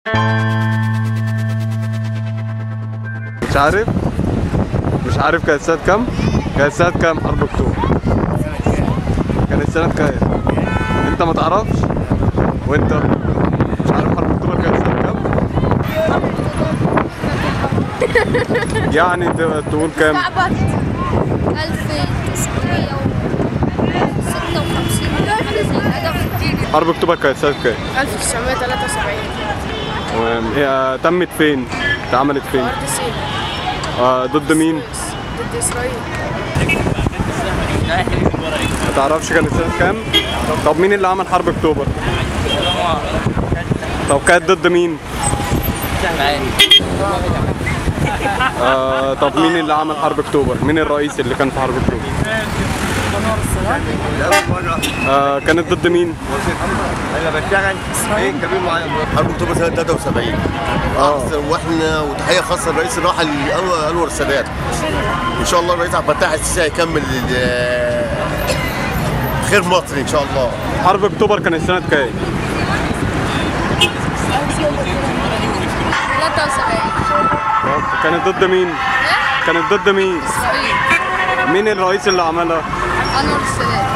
مش عارف مش عارف كانت سنة كام كانت سنة كام حرب اكتوبر كانت سنة كام انت ما تعرفش وانت مش عارف حرب اكتوبر كانت سنة كام يعني ت- تقول كام تعبت 1956 حاجة زي كده حرب اكتوبر كانت سنة كام 1973 وهي تمت فين اتعملت فين أرض سينا آه ضد مين ضد إسرائيل ما تعرفش كانت سنة كام طب مين اللي عمل حرب اكتوبر طب كانت ضد مين آه طب مين اللي عمل حرب اكتوبر مين الرئيس اللي كان في حرب اكتوبر آه كانت ضد مين انا بشتغل ايه كبير معايا حرب اكتوبر سنه 73 اه واحنا وتحيه خاصه للرئيس الراحل انور انور السادات ان شاء الله الرئيس عبد الفتاح السيسي هيكمل ال- خير مصر ان شاء الله حرب اكتوبر كانت سنة كام 73 طب كانت ضد مين كانت ضد مين إسرائيل مين الرئيس اللي عملها أنور السادات